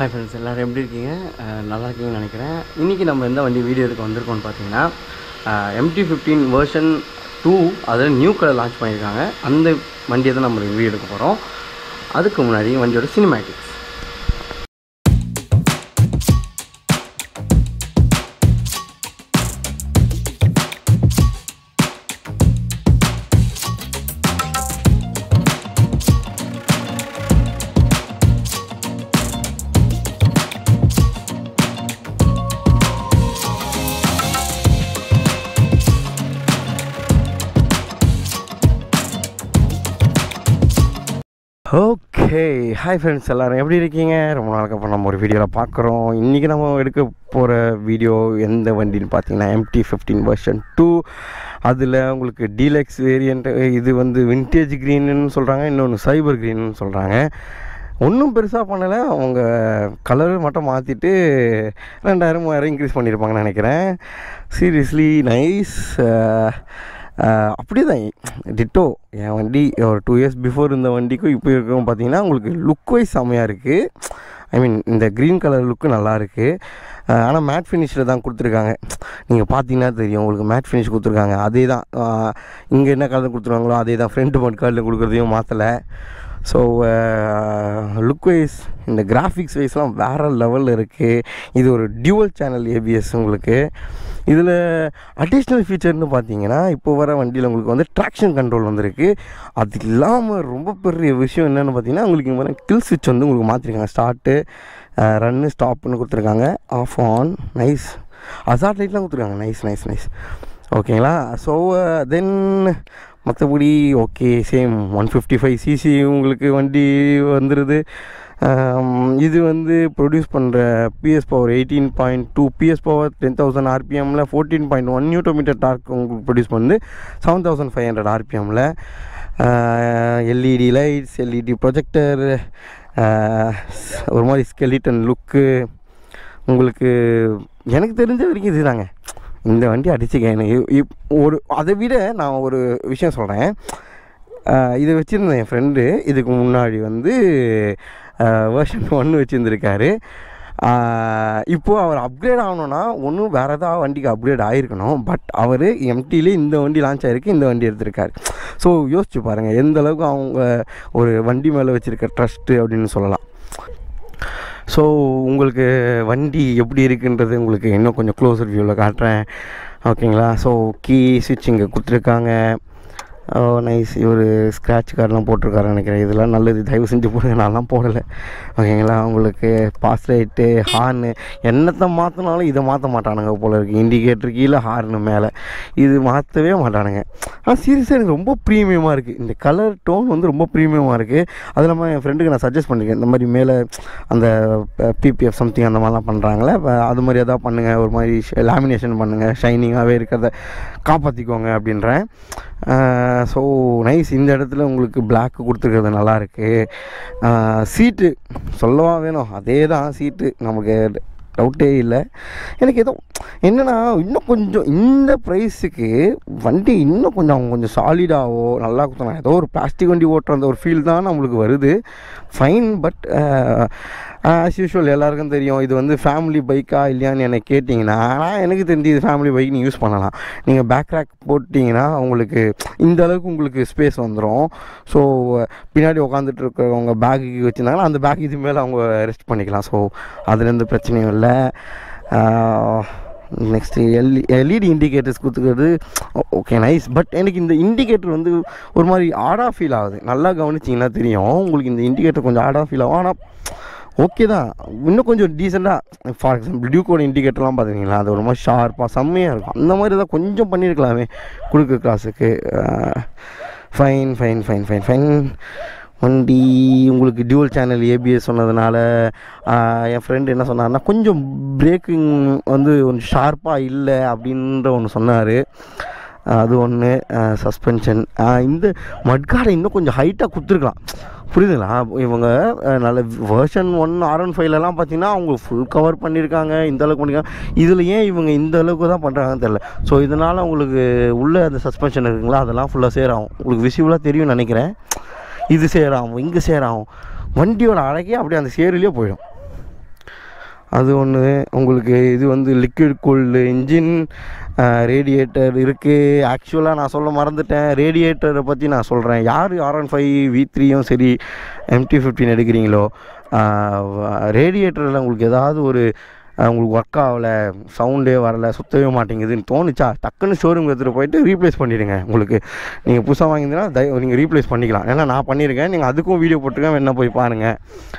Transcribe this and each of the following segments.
Hi friends எல்லோரும் எப்படி இருக்கீங்க அஹ் நல்லா இருக்கீங்கன்னு நினைக்கிறேன் இன்றைக்கி நம்ம எந்த வண்டி வீடியோ எடுக்க வந்திருக்கோம்னு பார்த்தீங்கன்னா எம்டி ஃபிஃப்டீன் வேர்ஷன் டூ அதில் நியூ கலர் லான்ச் பண்ணியிருக்காங்க அந்த வண்டியை தான் நம்ம ரிவ்யூ எடுக்க போகிறோம் அதுக்கு முன்னாடி வண்டியோட சினிமேட்டிக்ஸ் ஓகே ஹாய் ஃப்ரெண்ட்ஸ் எல்லோரும் எப்படி இருக்கீங்க ரொம்ப நாளுக்கு அப்புறம் நம்ம ஒரு வீடியோவில் பார்க்குறோம் இன்றைக்கி நம்ம எடுக்க போகிற வீடியோ எந்த வண்டின்னு பார்த்தீங்கன்னா எம்டி ஃபிஃப்டீன் வெர்ஷன் டூ அதில் உங்களுக்கு டீலக்ஸ் வேரியண்ட் இது வந்து வின்டேஜ் க்ரீன்னு சொல்கிறாங்க இன்னொன்று சைபர் க்ரீன்னு சொல்கிறாங்க ஒன்றும் பெருசாக பண்ணலை அவங்க கலர் மட்டும் மாற்றிட்டு ரெண்டாயிரம் மூவாயிரம் இன்க்ரீஸ் பண்ணியிருப்பாங்கன்னு நினைக்கிறேன் சீரியஸ்லி நைஸ் அப்படியே தான் டிட்டோ என் வண்டி ஒரு டூ இயர்ஸ் பிஃபோர் இந்த வண்டிக்கும் இப்போ இருக்கும் பார்த்தீங்கன்னா உங்களுக்கு லுக் வைஸ் செம்மையாக இருக்குது ஐ மீன் இந்த க்ரீன் கலர் லுக்கு நல்லா இருக்குது ஆனால் மேட் ஃபினிஷில் தான் கொடுத்துருக்காங்க நீங்கள் பார்த்தீங்கன்னா தெரியும் உங்களுக்கு மேட் ஃபினிஷ் கொடுத்துருக்காங்க அதே தான் இங்கே என்ன கலர் கொடுத்துருவாங்களோ அதே தான் ஃப்ரண்ட் மட் கார்டில் கொடுக்குறதையும் மாற்றலை ஸோ லுக் வைஸ் இந்த கிராஃபிக்ஸ் வைஸ்லாம் வேறு லெவலில் இருக்குது இது ஒரு டியூவல் சேனல் ஏபிஎஸ் உங்களுக்கு இதில் அடிஷ்னல் ஃபீச்சர்னு பார்த்தீங்கன்னா இப்போ வர வண்டியில் உங்களுக்கு வந்து ட்ராக்ஷன் கண்ட்ரோல் வந்திருக்கு அது இல்லாமல் ரொம்ப பெரிய விஷயம் என்னென்னு பார்த்தீங்கன்னா உங்களுக்கு இங்கே கில் ஸ்விட்ச் வந்து உங்களுக்கு மாற்றிருக்காங்க ஸ்டார்ட்டு ரன்னு ஸ்டாப்னு கொடுத்துருக்காங்க ஆஃப் ஆன் நைஸ் அசாட் லைட்லாம் கொடுத்துருக்காங்க நைஸ் நைஸ் நைஸ் ஓகேங்களா ஸோ தென் மற்றபடி okay same one fifty five CC உங்களுக்கு வண்டி வந்துடுது இது வந்து ப்ரொடியூஸ் பண்ணுற PS power eighteen point two PS power ten thousand ஆர்பிஎம்மில் fourteen point one newton metre torque உங்களுக்கு ப்ரொடியூஸ் பண்ணுது செவன் தௌசண்ட் ஃபைவ் ஹண்ட்ரட் ஆர்பிஎம்மில் எல்இடி லைட்ஸ் எல்இடி ப்ரொஜெக்டர் ஒரு மாதிரி ஸ்கெலிட்டன் லுக்கு உங்களுக்கு எனக்கு தெரிஞ்ச வரைக்கும் இதுதாங்க இந்த வண்டி அடிச்சுக்க எனக்கு இப் ஒரு அதை விட நான் ஒரு விஷயம் சொல்கிறேன் இதை வச்சுருந்தேன் என் ஃப்ரெண்டு இதுக்கு முன்னாடி வந்து வேர்ஷன் ஒன்று வச்சுருந்துருக்காரு இப்போது அவர் அப்கிரேட் ஆகணுன்னா ஒன்றும் வேறு ஏதாவது வண்டிக்கு அப்கிரேட் ஆகிருக்கணும் பட் அவர் எம்டிலே இந்த வண்டி லான்ச் ஆகிருக்கு இந்த வண்டி எடுத்திருக்காரு ஸோ யோசிச்சு பாருங்கள் எந்த அளவுக்கு அவங்க ஒரு வண்டி மேலே வச்சுருக்க ட்ரஸ்ட்டு அப்படின்னு சொல்லலாம் ஸோ உங்களுக்கு வண்டி எப்படி இருக்குன்றது உங்களுக்கு இன்னும் கொஞ்சம் க்ளோஸர் வியூவில் காட்டுறேன் ஓகேங்களா ஸோ கீ ஸ்விட்ச் இங்கே கொடுத்துருக்காங்க ஓ நைஸ் இவர் ஸ்க்ராட்ச் கார்டெலாம் போட்டிருக்காரு நினைக்கிறேன் இதெல்லாம் நல்லது தயவு செஞ்சு போடுங்க நான்லாம் போடலை ஓகேங்களா உங்களுக்கு பாஸ் லைட்டு ஹார்னு என்னத்தை மாற்றினாலும் இதை மாற்ற மாட்டானுங்க போல இருக்குது இண்டிகேட்டர் கீழே ஹார்னு மேலே இது மாற்றவே மாட்டானுங்க ஆனால் சீரியஸாக எனக்கு ரொம்ப ப்ரீமியமாக இருக்குது இந்த கலர் டோன் வந்து ரொம்ப ப்ரீமியமாக இருக்குது அது இல்லாமல் என் ஃப்ரெண்டுக்கு நான் சஜஸ்ட் பண்ணியிருக்கேன் இந்த மாதிரி மேலே அந்த பிபிஎஃப் சம்திங் அந்த மாதிரிலாம் பண்ணுறாங்களே இப்போ அது மாதிரி எதாவது பண்ணுங்கள் ஒரு மாதிரி லேமினேஷன் பண்ணுங்கள் ஷைனிங்காகவே இருக்கிறத காப்பாற்றிக்கோங்க அப்படின்றேன் ஸோ நைஸ் இந்த இடத்துல உங்களுக்கு பிளாக் கொடுத்துருக்கிறது நல்லாயிருக்கு சீட்டு சொல்லவா வேணும் அதே தான் சீட்டு நமக்கு டவுட்டே இல்லை எனக்கு ஏதோ என்னென்னா இன்னும் கொஞ்சம் இந்த ப்ரைஸுக்கு வண்டி இன்னும் கொஞ்சம் அவங்க கொஞ்சம் சாலிடாகவோ நல்லா கொடுத்தனா ஏதோ ஒரு பிளாஸ்டிக் வண்டி ஓட்டுற அந்த ஒரு ஃபீல் தான் நம்மளுக்கு வருது ஃபைன் பட் ஆஸ் யூஷுவல் எல்லாருக்கும் தெரியும் இது வந்து ஃபேமிலி பைக்கா இல்லையான்னு எனக்கு கேட்டிங்கன்னா ஆனால் எனக்கு தெரிஞ்சு இது ஃபேமிலி பைக் நீங்கள் யூஸ் பண்ணலாம் நீங்கள் பேக் ரேக் போட்டிங்கன்னா உங்களுக்கு இந்த அளவுக்கு உங்களுக்கு ஸ்பேஸ் வந்துடும் ஸோ பின்னாடி உட்காந்துட்டு இருக்கிறவங்க பேக்கு வச்சுருந்தாங்கன்னா அந்த பேக் இது மேலே அவங்க ரெஸ்ட் பண்ணிக்கலாம் ஸோ அதில் எந்த பிரச்சனையும் இல்லை நெக்ஸ்ட்டு எல்இ எல்இடி இண்டிகேட்டர்ஸ் கொடுத்துக்கிறது ஓகே நைஸ் பட் எனக்கு இந்த இண்டிகேட்டர் வந்து ஒரு மாதிரி ஆடாக ஃபீல் ஆகுது நல்லா கவனிச்சிங்கன்னா தெரியும் உங்களுக்கு இந்த இண்டிகேட்டர் கொஞ்சம் ஆடாக ஃபீல் ஆகும் ஆனால் ஓகே தான் இன்னும் கொஞ்சம் டீசெண்டாக ஃபார் எக்ஸாம்பிள் டியூக்கோட இண்டிகேட்டர்லாம் பார்த்துக்கிங்களா அது ஒரு மாதிரி ஷார்ப்பாக செம்மையாக இருக்கும் அந்த மாதிரி தான் கொஞ்சம் பண்ணியிருக்கலாமே குறுக்கு கிளாஸுக்கு fine fine fine fine fine வண்டி உங்களுக்கு டியூவல் சேனல் ஏபிஎஸ் சொன்னதுனால என் ஃப்ரெண்டு என்ன சொன்னார்னா கொஞ்சம் பிரேக்கிங் வந்து கொஞ்சம் ஷார்ப்பாக இல்லை அப்படின்ற ஒன்று சொன்னார் அது ஒன்று சஸ்பென்ஷன் இந்த மட்காடை இன்னும் கொஞ்சம் ஹைட்டாக கொடுத்துருக்கலாம் புரியுதுங்களா இவங்க நல்ல வேர்ஷன் ஒன் ஆர் ஒன் ஃபைவ்லலாம் பார்த்தீங்கன்னா அவங்க ஃபுல் கவர் பண்ணியிருக்காங்க இந்த அளவுக்கு பண்ணியிருக்காங்க இதில் ஏன் இவங்க இந்த அளவுக்கு தான் பண்ணுறாங்கன்னு தெரில ஸோ இதனால் உங்களுக்கு உள்ள அந்த சஸ்பென்ஷன் இருக்குங்களா அதெல்லாம் ஃபுல்லாக சேராகும் உங்களுக்கு விசிபிளாக தெரியும்னு நினைக்கிறேன் இது சேராகும் இங்கே சேராகும் வண்டியோட அழகே அப்படியே அந்த சேருலேயே போயிடும் அது ஒன்று உங்களுக்கு இது வந்து லிக்விட் கூல்டு இன்ஜின் ரேடியேட்டர் இருக்குது ஆக்சுவலாக நான் சொல்ல மறந்துட்டேன் ரேடியேட்டரை பற்றி நான் சொல்கிறேன் யார் ஆர் ஒன் ஃபைவ் வி த்ரீயும் சரி எம்டி ஃபிஃப்டின் எடுக்கிறீங்களோ ரேடியேட்டரில் உங்களுக்கு ஏதாவது ஒரு அஹ், உங்களுக்கு ஒர்க் ஆகலை சவுண்டே வரல சுத்தவே மாட்டேங்குதுன்னு தோணுச்சா டக்குன்னு ஷோரூம் எடுத்துகிட்டு போயிட்டு ரீப்ளேஸ் பண்ணிடுங்க உங்களுக்கு நீங்கள் புதுசாக வாங்கியிருந்தீங்கன்னா தய நீங்கள் ரீப்ளேஸ் பண்ணிக்கலாம் ஏன்னா நான் பண்ணியிருக்கேன் நீங்கள் அதுக்கும் வீடியோ போட்டிருக்கேன் வேணா போய் பாருங்கள்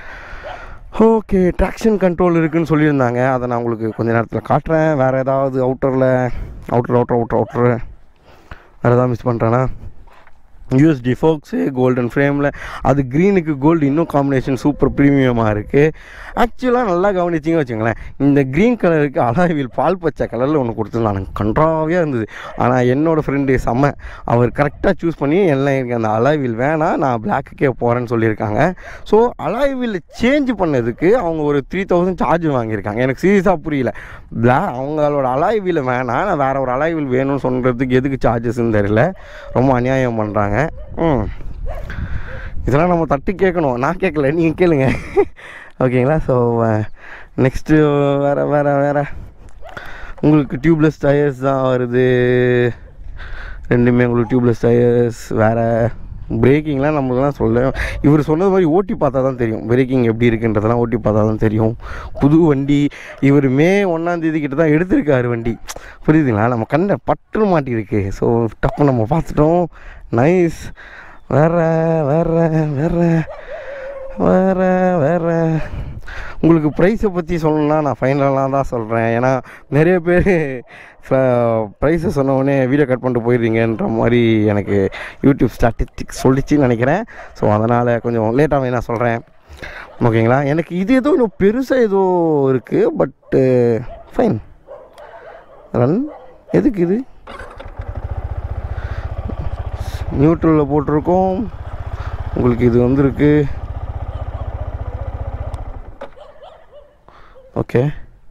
ஓகே ட்ராக்ஷன் கண்ட்ரோல் இருக்குன்னு சொல்லியிருந்தாங்க அதை நான் உங்களுக்கு கொஞ்ச நேரத்தில் காட்டுறேன் வேறு ஏதாவது அவுட்டரில் அவுட்டர் அவுட்டர் அவுட்டர் அவுட்டர் வேறு ஏதாவது மிஸ் பண்ணுறேன்னா யூஎஸ்டி ஃபோக்ஸு கோல்டன் ஃப்ரேமில் அது க்ரீனுக்கு கோல்டு இன்னும் காம்பினேஷன் சூப்பர் ப்ரீமியமாக இருக்குது ஆக்சுவலாக நல்லா கவனிச்சிங்க வச்சுங்களேன் இந்த க்ரீன் கலருக்கு அலாய்வில் பால் பச்சை கலரில் ஒன்று கொடுத்துருந்தாங்க கன்றாவியாக இருந்தது ஆனால் என்னோடய ஃப்ரெண்டு செம்ம அவர் கரெக்டாக சூஸ் பண்ணி எல்லாம் எனக்கு அந்த அலாய்வில் வேணாம் நான் பிளாக்குக்கே போகிறேன்னு சொல்லியிருக்காங்க ஸோ அலாய்வில் சேஞ்ச் பண்ணதுக்கு அவங்க ஒரு த்ரீ தௌசண்ட் சார்ஜ் வாங்கியிருக்காங்க எனக்கு சீரியஸாக புரியல பிளா அவங்களோட அலாய்வில் வேணாம் நான் வேறு ஒரு அலாய்வில் வேணும்னு சொல்கிறதுக்கு எதுக்கு சார்ஜஸ்ன்னு தெரியல ரொம்ப அநியாயம் பண்ணுறாங்க ம் இதெல்லாம் நம்ம தட்டி கேட்கணும் நான் கேட்கல நீங்கள் கேளுங்க ஓகேங்களா ஸோ நெக்ஸ்ட்டு வேறு வேறு வேறு உங்களுக்கு டியூப்லெஸ் டயர்ஸ் தான் வருது ரெண்டுமே உங்களுக்கு டியூப்லெஸ் டயர்ஸ் வேறு பிரேக்கிங்லாம் நமக்குலாம் சொல்ல இவர் சொன்னது மாதிரி ஓட்டி பார்த்தா தான் தெரியும் பிரேக்கிங் எப்படி இருக்குன்றதெல்லாம் ஓட்டி பார்த்தா தான் தெரியும் புது வண்டி இவர் மே ஒன்றாந்தேதி கிட்ட தான் எடுத்திருக்காரு வண்டி புரியுதுங்களா நம்ம கண்ணை பட்டு மாட்டியிருக்கு ஸோ டப்பு நம்ம பார்த்துட்டோம் நைஸ் வேற வேற வேற வேற வேற உங்களுக்கு ப்ரைஸை பற்றி சொல்லணும்னா நான் ஃபைனலாக தான் சொல்கிறேன் ஏன்னா நிறைய பேர் ப்ரைஸை சொன்னோடனே வீடியோ கட் பண்ணிட்டு போயிடுறீங்கன்ற மாதிரி எனக்கு யூடியூப் ஸ்டாட்டிஸ்டிக்ஸ் சொல்லிச்சுன்னு நினைக்கிறேன் ஸோ அதனால் கொஞ்சம் லேட்டாகவே நான் சொல்கிறேன் ஓகேங்களா எனக்கு இது ஏதோ இன்னும் பெருசாக ஏதோ இருக்குது பட்டு ஃபைன் ரன் எதுக்கு இது நியூட்ரலில் போட்டிருக்கோம் உங்களுக்கு இது வந்திருக்கு okay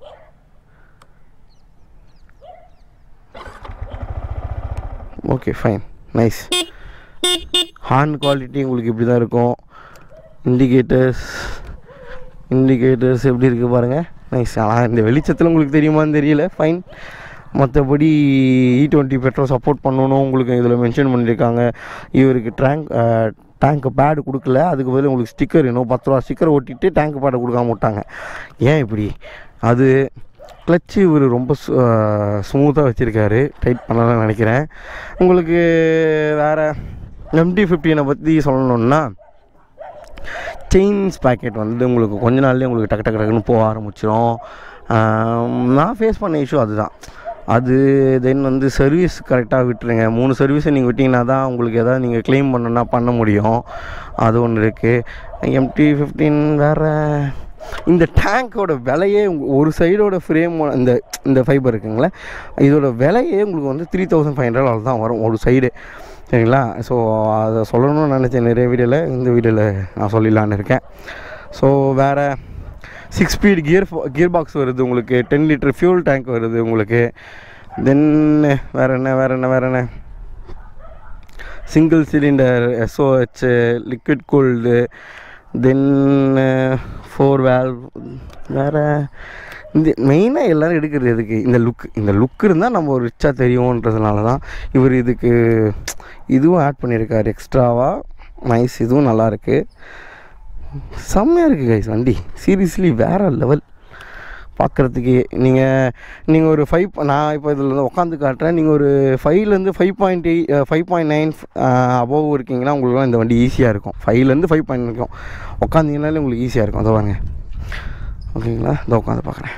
okay fine nice horn quality உங்களுக்கு இப்படி தான் இருக்கும் இண்டிகேட்டர்ஸ் இண்டிகேட்டர்ஸ் எப்படி இருக்குது பாருங்கள் நைஸ் ஆனால் இந்த வெளிச்சத்தில் உங்களுக்கு தெரியுமான்னு தெரியல ஃபைன் மற்றபடி இ டுவெண்ட்டி பெட்ரோல் சப்போர்ட் பண்ணணும் உங்களுக்கு இதில் மென்ஷன் பண்ணியிருக்காங்க இவருக்கு டேங்க் டேங்க் பேடு கொடுக்கல அதுக்கு பதில் உங்களுக்கு ஸ்டிக்கர் இன்னும் பத்து ரூபா ஸ்டிக்கர் ஒட்டிட்டு டேங்க் பேடை கொடுக்காம விட்டாங்க ஏன் இப்படி அது கிளச்சு இவர் ரொம்ப ஸ்மூத்தாக வச்சுருக்காரு டைட் பண்ணலாம்னு நினைக்கிறேன் உங்களுக்கு வேறு எம்டி ஃபிஃப்டீனை பற்றி சொல்லணுன்னா செயின்ஸ் பேக்கெட் வந்து உங்களுக்கு கொஞ்ச நாள்லேயே உங்களுக்கு டக்கு டக்கு டக்குன்னு போக ஆரம்பிச்சிடும் நான் ஃபேஸ் பண்ண இஷ்யூ அதுதான் அது தென் வந்து சர்வீஸ் கரெக்டாக விட்டுருங்க மூணு சர்வீஸை நீங்கள் விட்டிங்கன்னா தான் உங்களுக்கு எதாவது நீங்கள் க்ளைம் பண்ணணுன்னா பண்ண முடியும் அது ஒன்று இருக்குது எம்டி ஃபிஃப்டீன் வேறு இந்த டேங்கோட விலையே உங்க- ஒரு சைடோட ஃப்ரேம் இந்த இந்த ஃபைபர் இருக்குங்களே இதோட விலையே உங்களுக்கு வந்து த்ரீ தௌசண்ட் ஃபைவ் ஹண்ட்ரட் தான் வரும் ஒரு சைடு சரிங்களா ஸோ அதை சொல்லணும்னு நினச்சேன் நிறைய வீடியோவில் இந்த வீடியோவில் நான் சொல்லிடலான்னு இருக்கேன் ஸோ வேறு six speed gear gear box வருது உங்களுக்கு டென் லிட்டர் ஃபியூல் டேங்க் வருது உங்களுக்கு தென் வேறு என்ன வேறு என்ன வேறு என்ன single cylinder SOHC liquid cooled then four valve வேறு இந்த மெயினாக எல்லோரும் எடுக்கிறது எதுக்கு இந்த லுக் இந்த லுக் இருந்தால் நம்ம ஒரு ரிச்சாக தெரியும்ன்றதுனால தான் இவர் இதுக்கு இதுவும் ஆட் பண்ணியிருக்காரு எக்ஸ்ட்ராவாக நைஸ் இதுவும் நல்லாயிருக்கு செம்மையாக இருக்குது கைஸ் வண்டி சீரியஸ்லி வேறு லெவல் பார்க்குறதுக்கு நீங்கள் நீங்கள் ஒரு ஃபைவ் நான் இப்போ இதில் வந்து உட்காந்து காட்டுறேன் நீங்கள் ஒரு ஃபைவ்லேருந்து five point eight five point nine above இருக்கீங்கன்னா உங்களுக்குலாம் இந்த வண்டி ஈஸியாக இருக்கும் ஃபைவ்லேருந்து ஃபைவ் பாயிண்ட் இருக்கும் உட்காந்தீங்கனாலே உங்களுக்கு ஈஸியாக இருக்கும் அதை பாருங்க ஓகேங்களா இதை உட்காந்து பார்க்குறேன்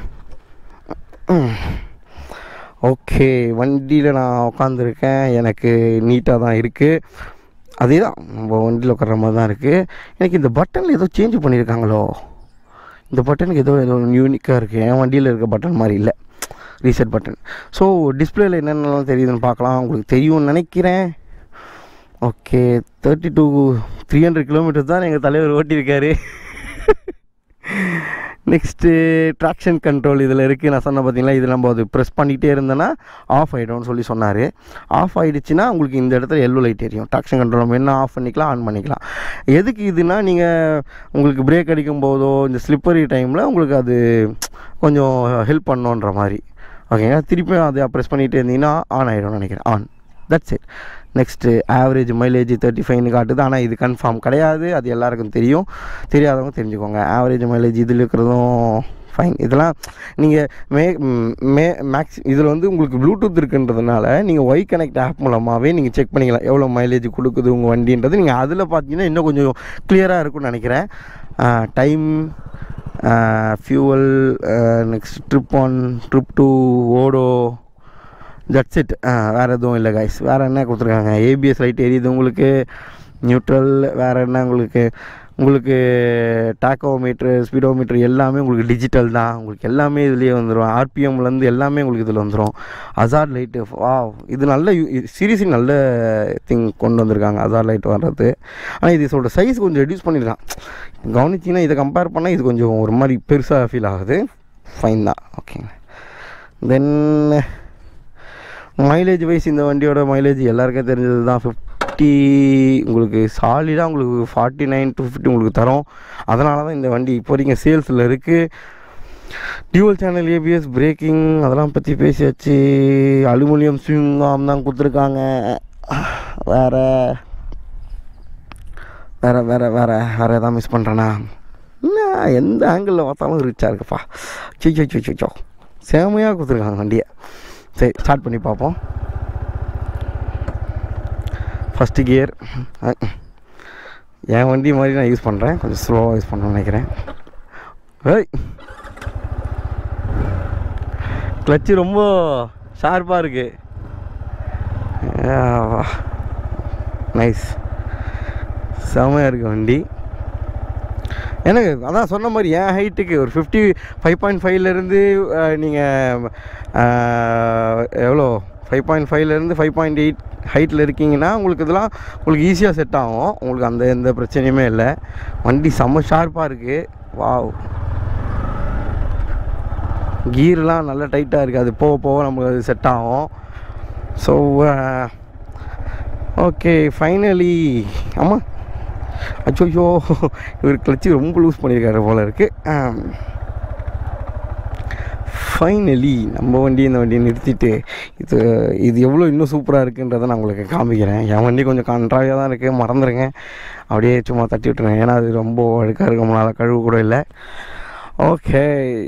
ஓகே வண்டியில் நான் உட்காந்துருக்கேன் எனக்கு நீட்டாக தான் இருக்குது அதே தான் நம்ம வண்டியில் உட்கார்ற மாதிரி தான் இருக்குது எனக்கு இந்த பட்டனில் ஏதோ சேஞ்ச் பண்ணியிருக்காங்களோ இந்த பட்டனுக்கு ஏதோ ஏதோ யூனிக்காக இருக்குது என் வண்டியில் இருக்க பட்டன் மாதிரி இல்லை ரீசெட் பட்டன் ஸோ டிஸ்பிளேல என்னென்னலாம் தெரியுதுன்னு பார்க்கலாம் உங்களுக்கு தெரியும்னு நினைக்கிறேன் okay thirty two three hundred kilometre தான் எங்கள் தலைவர் ஓட்டியிருக்காரு நெக்ஸ்ட்டு ட்ராக்ஷன் கண்ட்ரோல் இதில் இருக்குது நான் சொன்ன பார்த்தீங்களா இது நம்ம அது ப்ரெஸ் பண்ணிகிட்டே இருந்தேன்னா ஆஃப் ஆகிடும்னு சொல்லி சொன்னார் ஆஃப் ஆகிடுச்சுன்னா உங்களுக்கு இந்த இடத்துல எல்லோ லைட் எரியும் ட்ராக்ஷன் கண்ட்ரோல் நம்ம என்ன ஆஃப் பண்ணிக்கலாம் ஆன் பண்ணிக்கலாம் எதுக்கு இதுனா நீங்கள் உங்களுக்கு பிரேக் அடிக்கும் போதோ இந்த ஸ்லிப்பரி டைமில் உங்களுக்கு அது கொஞ்சம் ஹெல்ப் பண்ணோன்ற மாதிரி ஓகேங்க திருப்பியும் அதை ப்ரெஸ் பண்ணிகிட்டே இருந்தீங்கன்னா ஆன் ஆகிடும்னு நினைக்கிறேன் on that's it next average mileage thirty ஃபைவ்னு காட்டுது ஆனால் இது கன்ஃபார்ம் கிடையாது அது எல்லாருக்கும் தெரியும் தெரியாதவங்க தெரிஞ்சுக்கோங்க ஆவரேஜ் மைலேஜ் இதில் இருக்கிறதும் ஃபைன் இதெல்லாம் நீங்கள் மே ம், மே மேக்ஸ் இதில் வந்து உங்களுக்கு ப்ளூடூத் இருக்குன்றதுனால நீங்கள் ஒய் கனெக்ட் ஆப் மூலமாகவே நீங்கள் செக் பண்ணிக்கலாம் எவ்வளோ மைலேஜ் கொடுக்குது உங்கள் வண்டின்றது நீங்கள் அதில் பார்த்தீங்கன்னா இன்னும் கொஞ்சம் கிளியராக இருக்கும்னு நினைக்கிறேன் time fuel next trip one trip two odo that's it வேறு எதுவும் இல்லை கைஸ் வேறு என்ன கொடுத்துருக்காங்க ஏபிஎஸ் லைட் எரியுது உங்களுக்கு நியூட்ரல் வேறு என்ன உங்களுக்கு உங்களுக்கு டாக்கோமீட்ரு ஸ்பீடோமீட்ரு எல்லாமே உங்களுக்கு டிஜிட்டல் தான் உங்களுக்கு எல்லாமே இதுலேயே வந்துடும் ஆர்பிஎம்லேருந்து எல்லாமே உங்களுக்கு இதில் வந்துடும் அசார் லைட்டு வா இது நல்ல சீரியஸ்லி நல்ல திங் கொண்டு வந்திருக்காங்க அசார் லைட் வர்றது ஆனால் இது இதோட சைஸ் கொஞ்சம் ரெடியூஸ் பண்ணியிருக்கான் கவனிச்சிங்கன்னா இதை கம்பேர் பண்ணால் இது கொஞ்சம் ஒரு மாதிரி பெருசாக ஃபீல் ஆகுது ஃபைன் தான் ஓகேங்க தென் மைலேஜ் வைஸ் இந்த வண்டியோட மைலேஜ் எல்லாருக்கும் தெரிஞ்சது தான் ஃபிஃப்டி உங்களுக்கு சாலிடாக உங்களுக்கு ஃபார்ட்டி நைன் டு ஃபிஃப்டி உங்களுக்கு தரும் அதனால தான் இந்த வண்டி இப்போ வரைக்கும் சேல்ஸில் இருக்குது டியூவல் சேனல் ஏபிஎஸ் பிரேக்கிங் அதெல்லாம் பற்றி பேசியாச்சு அலுமினியம் ஸ்விங் ஆம் தான் கொடுத்துருக்காங்க வேறு வேறு வேறு வேறு வேறு எதாவது மிஸ் பண்ணுறேன்னா என்ன எந்த ஆங்கிளில் பார்த்தாலும் ரிச்சாக இருக்குப்பா சிச்சோ சிச்சோ செமையாக கொடுத்துருக்காங்க வண்டியை சரி ஸ்டார்ட் பண்ணி பார்ப்போம் ஃபஸ்ட்டு கியர் என் வண்டி மாதிரி நான் யூஸ் பண்ணுறேன் கொஞ்சம் ஸ்லோவாக யூஸ் பண்ணணும்னு நினைக்கிறேன் ஏய் கிளச்சு ரொம்ப ஷார்ப்பாக இருக்குது நைஸ் செமையாக இருக்குது வண்டி எனக்கு அதான் சொன்ன மாதிரி என் ஹைட்டுக்கு ஒரு ஃபிஃப்டி ஃபைவ் பாயிண்ட் ஃபைவ்லேருந்து நீங்கள் எவ்வளோ ஃபைவ் பாயிண்ட் ஃபைவ்லேருந்து ஃபைவ் பாயிண்ட் எயிட் ஹைட்டில் இருக்கீங்கன்னா உங்களுக்கு இதெல்லாம் உங்களுக்கு ஈஸியாக செட் ஆகும் உங்களுக்கு அந்த எந்த பிரச்சனையுமே இல்லை வண்டி செம்ம ஷார்ப்பாக இருக்குது வாவ் கீர்லாம் நல்லா டைட்டாக இருக்குது அது போக போக நமக்கு அது செட் ஆகும் ஸோ ஓகே ஃபைனலி ஆமாம் அச்சோ இவர் கிளச்சி ரொம்ப லூஸ் பண்ணியிருக்காரு போல இருக்குது ஃபைனலி நம்ம வண்டி இந்த வண்டியை நிறுத்திட்டு இது இது எவ்வளோ இன்னும் சூப்பராக இருக்குன்றதை நான் உங்களுக்கு காமிக்கிறேன் என் வண்டி கொஞ்சம் கன்றாவியாக தான் இருக்குது மறந்துடுங்க அப்படியே சும்மா தட்டி விட்டுருங்க ஏன்னா அது ரொம்ப அழுக்காக இருக்க நம்மளால் கழுவு கூட இல்லை ஓகே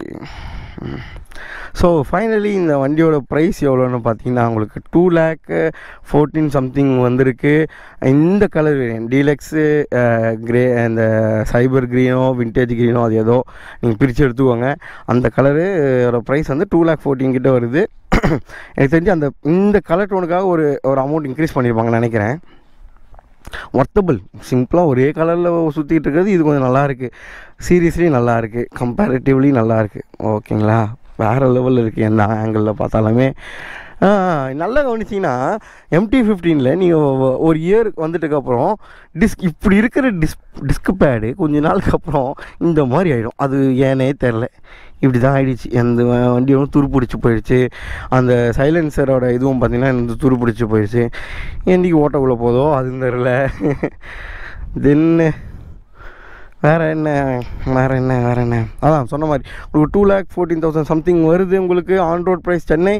ஸோ ஃபைனலி இந்த வண்டியோட ப்ரைஸ் எவ்வளோன்னு பார்த்தீங்கன்னா உங்களுக்கு டூ லேக் ஃபோர்டீன் சம்திங் வந்திருக்கு இந்த கலர் வேரியன்ட் டீலக்ஸு கிரே இந்த சைபர் க்ரீனோ விண்டேஜ் க்ரீனோ அது ஏதோ நீங்கள் பிரித்து எடுத்துக்கோங்க அந்த கலரோட ப்ரைஸ் வந்து டூ லேக் ஃபோர்டீன் கிட்ட வருது எனக்கு தெரிஞ்சு அந்த இந்த கலர் டோனுக்காக ஒரு ஒரு அமௌண்ட் இன்க்ரீஸ் பண்ணியிருப்பாங்கன்னு நினைக்கிறேன் ஒர்த்தபிள் சிம்பிளாக ஒரே கலரில் சுற்றிட்டு இருக்கிறது இது கொஞ்சம் நல்லா இருக்குது சீரியஸ்லி நல்லா இருக்குது கம்பேரிட்டிவ்லி நல்லா இருக்குது ஓகேங்களா வேறு லெவலில் இருக்குது எந்த ஆங்கிளில் பார்த்தாலுமே ஆ, நல்லா கவனிச்சிங்கன்னா எம்டி ஃபிஃப்டீனில் நீங்கள் ஒரு இயர் வந்துட்டுக்கப்புறம் டிஸ்க் இப்படி இருக்கிற டிஸ் டிஸ்க் பேடு கொஞ்ச நாளுக்கு அப்புறம் இந்த மாதிரி ஆகிடும் அது ஏனே தெரில இப்படி தான் ஆயிடுச்சு எந்த வ- வண்டியும் துரு பிடிச்சி போயிடுச்சு அந்த சைலன்சரோட இதுவும் பார்த்திங்கன்னா இந்த துரு பிடிச்சி போயிடுச்சு என்னைக்கு ஓட்டக்குள்ளே போதோ அது தெரில தென்னு வேறு என்ன வேறு என்ன வேறு என்ன அதான் சொன்ன மாதிரி உங்களுக்கு two lakh fourteen thousand something வருது உங்களுக்கு on road price Chennai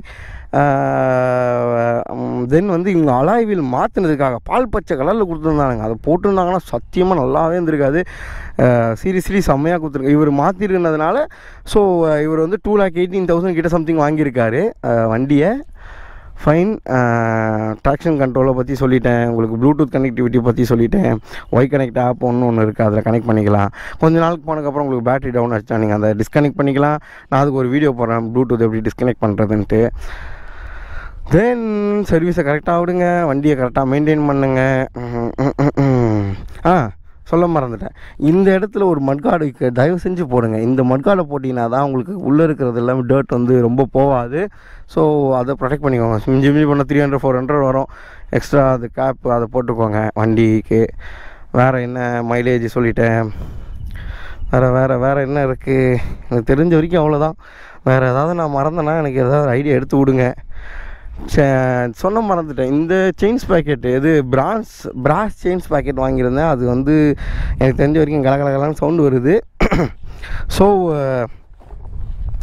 then வந்து இவங்க அலாய்வில் மாற்றினதுக்காக பால் பச்சை கலரில் கொடுத்துருந்தாங்க அதை போட்டிருந்தாங்கன்னா சத்தியமாக நல்லாவே இருந்திருக்காது சீரியஸ்லி செம்மையாக கொடுத்துருக்கு இவர் மாற்றிருந்ததுனால ஸோ இவர் வந்து டூ லேக் எயிட்டீன் தௌசண்ட் கிட்ட சம்திங் வாங்கியிருக்காரு அஹ், வண்டியை ஃபைன் ட்ராக்ஷன் கண்ட்ரோலை பற்றி சொல்லிட்டேன் உங்களுக்கு ப்ளூடூத் கனெக்டிவிட்டி பற்றி சொல்லிட்டேன் ஒய் கனெக்ட் ஆப் ஒன்று ஒன்று இருக்குது அதில் கனெக்ட் பண்ணிக்கலாம் கொஞ்ச நாளுக்கு போனதுக்கப்புறம் உங்களுக்கு பேட்டரி டவுன் ஆச்சுன்னா நீங்கள் அதை டிஸ்கனெக்ட் பண்ணிக்கலாம் நான் அதுக்கு ஒரு வீடியோ போடுறேன் ப்ளூடூத் எப்படி டிஸ்கனெக்ட் பண்ணுறதுன்ட்டு தென் சர்வீஸை கரெக்டாக விடுங்க வண்டியை கரெக்டாக மெயின்டைன் பண்ணுங்க ம், ம், ம், ம். ஆ சொல்ல மறந்துட்டேன் இந்த இடத்துல ஒரு மட்காடு தயவு செஞ்சு போடுங்க இந்த மட்காடை போட்டிங்கன்னா தான் உங்களுக்கு உள்ளே இருக்கிறது எல்லாமே டர்ட் வந்து ரொம்ப போகாது ஸோ அதை ப்ரொடெக்ட் பண்ணிக்கோங்க மிஞ்சி மிஞ்சி பண்ண த்ரீ ஹண்ட்ரட் ஃபோர் ஹண்ட்ரட் வரும் எக்ஸ்ட்ரா அது கேப் அதை போட்டுக்கோங்க வண்டிக்கு வேறு என்ன மைலேஜ் சொல்லிட்டேன் வேறு வேறு வேறு என்ன இருக்குது எனக்கு தெரிஞ்ச வரைக்கும் அவ்வளோதான் வேறு ஏதாவது நான் மறந்தேன்னா எனக்கு ஏதாவது ஐடியா எடுத்து விடுங்க சே- சொன்ன மறந்துட்டேன் இந்த செயின்ஸ் பேக்கெட் எது பிரான்ஸ் பிராஸ் செயின்ஸ் பேக்கெட் வாங்கியிருந்தேன் அது வந்து எனக்கு தெரிஞ்ச வரைக்கும் கலகலகலான்னு சவுண்டு வருது ஸோ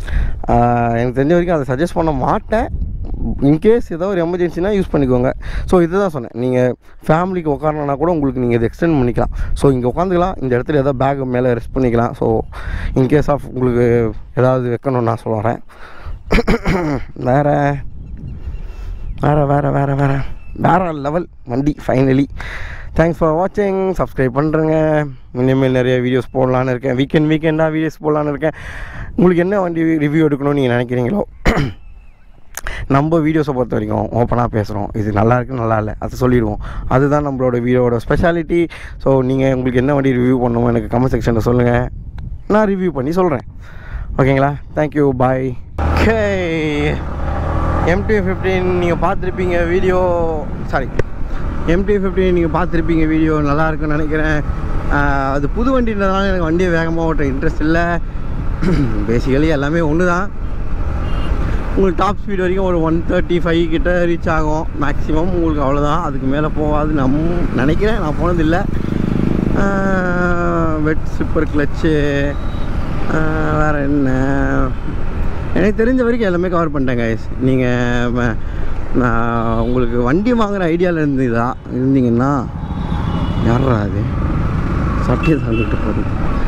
ஆஹ் எனக்கு தெரிஞ்ச வரைக்கும் அதை சஜஸ்ட் பண்ண மாட்டேன் இன்கேஸ் ஏதோ ஒரு எமர்ஜென்சினா யூஸ் பண்ணிக்கோங்க ஸோ இதுதான் சொன்னேன் நீங்கள் ஃபேமிலிக்கு உட்காரணுன்னா கூட உங்களுக்கு நீங்கள் இதை எக்ஸ்டெண்ட் பண்ணிக்கலாம் ஸோ இங்கே உட்காந்துக்கலாம் இந்த இடத்துல ஏதோ பேக் மேலே ரெஸ்ட் பண்ணிக்கலாம் ஸோ இன்கேஸ் ஆஃப் உங்களுக்கு ஏதாவது வைக்கணும்னு நான் சொல்கிறேன் வேறு வேறு வேறு வேறு வேறு வேறு லெவல் வண்டி ஃபைனலி தேங்க்ஸ் ஃபார் வாட்சிங் சப்ஸ்கிரைப் பண்ணுறேங்க இனிமேல் நிறைய வீடியோஸ் போடலான்னு இருக்கேன் வீக்கெண்ட் வீக்கெண்டாக வீடியோஸ் போடலான்னு இருக்கேன் உங்களுக்கு என்ன வண்டி ரிவ்யூ எடுக்கணும்னு நீங்கள் நினைக்கிறீங்களோ நம்ம வீடியோஸை பொறுத்த வரைக்கும் ஓப்பனாக பேசுகிறோம் இது நல்லா இருக்கு நல்லா இல்லை அதை சொல்லிடுவோம் அதுதான் நம்மளோட வீடியோட ஸ்பெஷாலிட்டி ஸோ நீங்கள் உங்களுக்கு என்ன வண்டி ரிவ்யூ பண்ணணுமோ எனக்கு கமெண்ட் செக்ஷனில் சொல்லுங்கள் நான் ரிவ்யூ பண்ணி சொல்கிறேன் ஓகேங்களா thank you bye okay MT fifteen நீங்கள் பார்த்துருப்பீங்க வீடியோ சாரி எம்டி ஃபிஃப்டீன் நீங்கள் பார்த்துருப்பீங்க வீடியோ நல்லா இருக்குன்னு நினைக்கிறேன் ஆஹ் அது புது வண்டின்றதுனால எனக்கு வண்டியை வேகமாக ஓட்ட இன்ட்ரெஸ்ட் இல்லை பேசிக்கலி எல்லாமே ஒன்று தான் உங்களுக்கு டாப் ஸ்பீட் வரைக்கும் ஒரு ஒன் தேர்ட்டி ஃபைவ் கிட்ட ரீச் ஆகும் மேக்ஸிமம் உங்களுக்கு அவ்வளோதான் அதுக்கு மேலே போகாது நம் நினைக்கிறேன் நான் போனதில்லை வெட் சூப்பர் கிளச்சு வேறு என்ன எனக்கு தெரிஞ்ச வரைக்கும் எல்லாமே கவர் பண்ணிட்டேன் கைஸ் நீங்கள் நான் உங்களுக்கு வண்டி வாங்குகிற ஐடியாவில் இருந்ததா இருந்தீங்கன்னா யாரா அது சட்டியை தந்துட்டு போகுது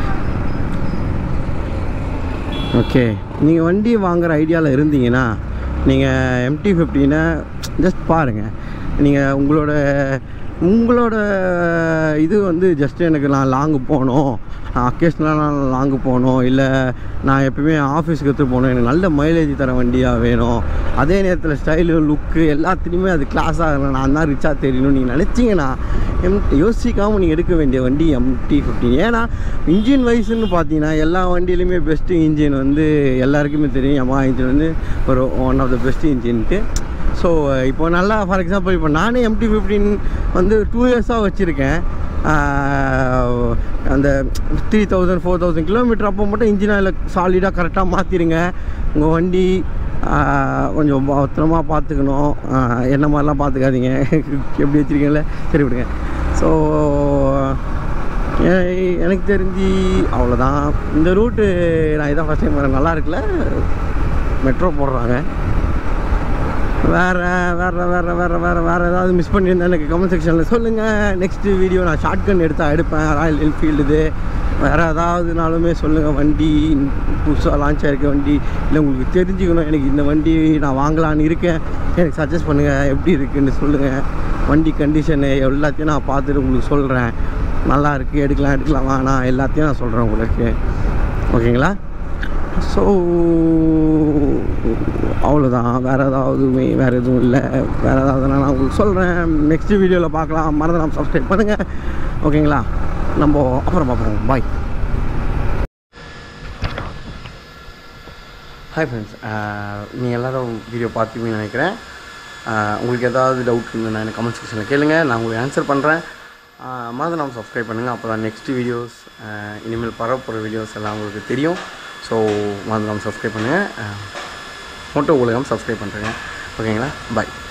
ஓகே நீங்கள் வண்டி வாங்குகிற ஐடியாவில் இருந்தீங்கன்னா நீங்கள் எம்டி ஃபிஃப்டினை ஜஸ்ட் பாருங்கள் நீங்கள் உங்களோட உங்களோட இது வந்து ஜஸ்ட் எனக்கு நான் லாங்கு போகணும் அக்கேஷ்னலாக நான் லாங்கு போகணும் இல்லை நான் எப்பயுமே ஆஃபீஸுக்கு எடுத்து போகணும் எனக்கு நல்ல மைலேஜ் தர வண்டியாக வேணும் அதே நேரத்தில் ஸ்டைலு லுக்கு எல்லாத்துலேயுமே அது கிளாஸ் ஆகணும் நான் தான் ரிச்சாக தெரியணும் நீங்கள் நினச்சிங்கன்னா எம் யோசிக்காமல் நீங்கள் எடுக்க வேண்டிய வண்டி எம்டி ஃபிஃப்டின் ஏன்னா இன்ஜின் வைஸ்ன்னு பார்த்தீங்கன்னா எல்லா வண்டியிலையுமே பெஸ்ட்டு இன்ஜின் வந்து எல்லாருக்குமே தெரியும் யமா இன்ஜின் வந்து ஒரு ஒன் ஆஃப் த பெஸ்ட் இன்ஜின்ட்டு ஸோ இப்போ நல்லா ஃபார் எக்ஸாம்பிள் இப்போ நானே எம்டி ஃபிஃப்டின் வந்து டூ இயர்ஸாக வச்சுருக்கேன் அந்த three thousand four thousand kilometre அப்போ மட்டும் இன்ஜின் ஆயில் சாலிடாக கரெக்டாக மாற்றிடுங்க உங்கள் வண்டி ஆஹ், கொஞ்சம் பத்திரமா பார்த்துக்கணும் ஆஹ், என்ன மாதிரிலாம் பார்த்துக்காதீங்க எப்படி வச்சுருக்கீங்களே சரி விடுங்க ஸோ எனக்கு தெரிஞ்சு அவ்வளோதான் இந்த ரூட்டு நான் இதான் ஃபஸ்ட் டைம் வரேன் நல்லா இருக்குல்ல மெட்ரோ போடுறாங்க வேறு வேறு வேறு வேறு வேறு வேறு ஏதாவது மிஸ் பண்ணியிருந்தா எனக்கு கமெண்ட் செக்ஷனில் சொல்லுங்கள் நெக்ஸ்ட் வீடியோ நான் ஷார்ட் கன் எடுத்தால் எடுப்பேன் ராயல் என்ஃபீல்டு வேறு ஏதாவதுனாலுமே சொல்லுங்கள் வண்டி புதுசாக லான்ச் ஆகிருக்க வண்டி இல்லை உங்களுக்கு தெரிஞ்சுக்கணும் எனக்கு இந்த வண்டி நான் வாங்கலான்னு இருக்கேன் எனக்கு சஜஸ்ட் பண்ணுங்கள் எப்படி இருக்குன்னு சொல்லுங்கள் வண்டி கண்டிஷனு எல்லாத்தையும் நான் பார்த்துட்டு உங்களுக்கு சொல்கிறேன் நல்லா இருக்குது எடுக்கலாம் எடுக்கலாம் வேணாம் எல்லாத்தையும் நான் சொல்கிறேன் உங்களுக்கு ஓகேங்களா ஸோ அவ்வளோதான் வேறு ஏதாவதுமே வேறு எதுவும் இல்லை வேறு ஏதாவதுனா நான் உங்களுக்கு சொல்கிறேன் நெக்ஸ்ட் வீடியோவில் பார்க்கலாம் மறந்துடாம சப்ஸ்கிரைப் பண்ணுங்கள் ஓகேங்களா நம்ம அப்புறம் பார்ப்போம் பாய் ஹாய் ஃப்ரெண்ட்ஸ் நீங்கள் எல்லோரும் வீடியோ பார்த்துப்பீங்கன்னு நினைக்கிறேன் ஆஹ் உங்களுக்கு ஏதாவது டவுட் இருந்ததுன்னா எனக்கு கமெண்ட் செக்ஷனில் கேளுங்க நான் உங்களுக்கு ஆன்சர் பண்ணுறேன் மறந்து நம்ம சப்ஸ்கிரைப் பண்ணுங்கள் அப்போ தான் நெக்ஸ்ட் வீடியோஸ் இனிமேல் பரவப்போகிற வீடியோஸ் எல்லாம் உங்களுக்கு தெரியும் ஸோ மறந்து நம்ம சப்ஸ்கிரைப் பண்ணுங்கள் மொட்டை உலகம் சப்ஸ்கிரைப் பண்ணுறேங்க ஓகேங்களா பாய்